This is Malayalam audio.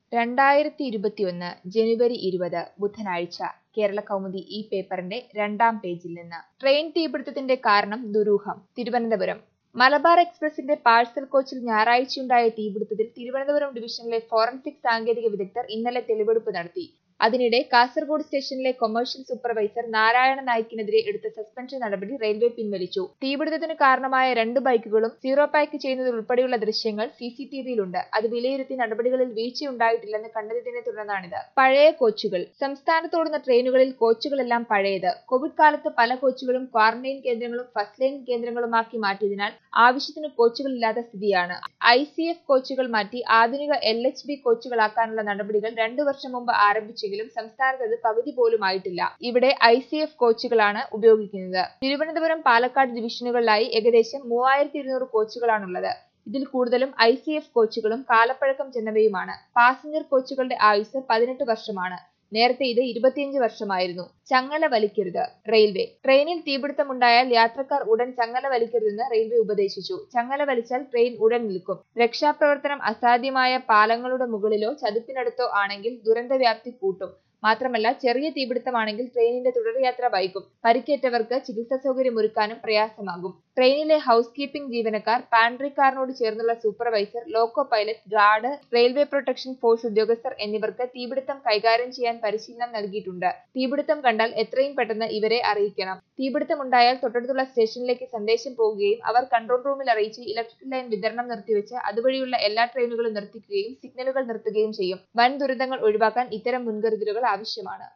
രണ്ടായിരത്തി ഇരുപത്തിയൊന്ന് ജനുവരി ഇരുപത് ബുധനാഴ്ച കേരള കൗമുദി ഈ പേപ്പറിന്റെ രണ്ടാം പേജിൽ നിന്ന് ട്രെയിൻ തീപിടുത്തത്തിന്റെ കാരണം ദുരൂഹം തിരുവനന്തപുരം മലബാർ എക്സ്പ്രസിന്റെ പാഴ്സൽ കോച്ചിൽ ഞായറാഴ്ചയുണ്ടായ തീപിടുത്തത്തിൽ തിരുവനന്തപുരം ഡിവിഷനിലെ ഫോറൻസിക് സാങ്കേതിക വിദഗ്ധർ ഇന്നലെ തെളിവെടുപ്പ് നടത്തി അതിനിടെ കാസർഗോഡ് സ്റ്റേഷനിലെ കൊമേഴ്ഷ്യൽ സൂപ്പർവൈസർ നാരായണ നായിക്കിനെതിരെ എടുത്ത സസ്പെൻഷൻ നടപടി റെയിൽവേ പിൻവലിച്ചു തീപിടുത്തത്തിന് കാരണമായ രണ്ട് ബൈക്കുകളും സീറോ പാക്ക് ചെയ്യുന്നത് ഉൾപ്പെടെയുള്ള ദൃശ്യങ്ങൾ സി സി ടി വിയിലുണ്ട് അത് വിലയിരുത്തി നടപടികളിൽ വീഴ്ചയുണ്ടായിട്ടില്ലെന്ന് കണ്ടെത്തിയതിനെ തുടർന്നാണിത് പഴയ കോച്ചുകൾ സംസ്ഥാനത്തോടുന്ന ട്രെയിനുകളിൽ കോച്ചുകളെല്ലാം പഴയത് കോവിഡ് കാലത്ത് പല കോച്ചുകളും ക്വാറന്റൈൻ കേന്ദ്രങ്ങളും ഫസ്റ്റ് ലൈൻ കേന്ദ്രങ്ങളുമാക്കി മാറ്റിയതിനാൽ ആവശ്യത്തിന് കോച്ചുകളില്ലാത്ത സ്ഥിതിയാണ് ഐ സി എഫ് കോച്ചുകൾ മാറ്റി ആധുനിക എൽ എച്ച് ബി കോച്ചുകളാക്കാനുള്ള നടപടികൾ രണ്ടു വർഷം മുമ്പ് ആരംഭിച്ചെങ്കിലും സംസ്ഥാനത്ത് അത് പകുതി പോലും ആയിട്ടില്ല ഇവിടെ ഐ സി എഫ് കോച്ചുകളാണ് ഉപയോഗിക്കുന്നത് തിരുവനന്തപുരം പാലക്കാട് ഡിവിഷനുകളിലായി ഏകദേശം മൂവായിരത്തി ഇരുന്നൂറ് കോച്ചുകളാണുള്ളത് ഇതിൽ കൂടുതലും ഐ സി എഫ് കോച്ചുകളും കാലപ്പഴക്കം ചെന്നവയുമാണ് പാസഞ്ചർ കോച്ചുകളുടെ ആയുസ് പതിനെട്ട് വർഷമാണ് നേരത്തെ ഇത് ഇരുപത്തിയഞ്ച് വർഷമായിരുന്നു ചങ്ങല വലിക്കരുത് റെയിൽവേ ട്രെയിനിൽ തീപിടുത്തമുണ്ടായാൽ യാത്രക്കാർ ഉടൻ ചങ്ങല വലിക്കരുതെന്ന് റെയിൽവേ ഉപദേശിച്ചു ചങ്ങല വലിച്ചാൽ ട്രെയിൻ ഉടൻ നിൽക്കും രക്ഷാപ്രവർത്തനം അസാധ്യമായ പാലങ്ങളുടെ മുകളിലോ ചതുപ്പിനടുത്തോ ആണെങ്കിൽ ദുരന്തവ്യാപ്തി കൂട്ടും മാത്രമല്ല ചെറിയ തീപിടുത്തമാണെങ്കിൽ ട്രെയിനിന്റെ തുടർയാത്ര വൈകും പരിക്കേറ്റവർക്ക് ചികിത്സാ സൗകര്യം ഒരുക്കാനും പ്രയാസമാകും ട്രെയിനിലെ ഹൗസ് കീപ്പിംഗ് ജീവനക്കാർ പാൻട്രി കാറിനോട് ചേർന്നുള്ള supervisor loco pilot guard railway protection force ഉദ്യോഗസ്ഥർ എന്നിവർക്ക് തീപിടുത്തം കൈകാര്യം ചെയ്യാൻ പരിശീലനം നൽകിയിട്ടുണ്ട് തീപിടുത്തം കണ്ടാൽ എത്രയും പെട്ടെന്ന് ഇവരെ അറിയിക്കണം തീപിടുത്തമുണ്ടായാൽ തൊട്ടടുത്തുള്ള സ്റ്റേഷനിലേക്ക് സന്ദേശം പോവുകയും അവർ കൺട്രോൾ റൂമിൽ അറിയിച്ച് ഇലക്ട്രിക് ലൈൻ വിതരണം നിർത്തിവെച്ച് അതുവഴിയുള്ള എല്ലാ ട്രെയിനുകളും നിർത്തിക്കുകയും സിഗ്നലുകൾ നിർത്തുകയും ചെയ്യും വൻ ദുരന്തങ്ങൾ ഒഴിവാക്കാൻ ഇത്തരം മുൻകരുതലുകൾ ആവശ്യമാണ്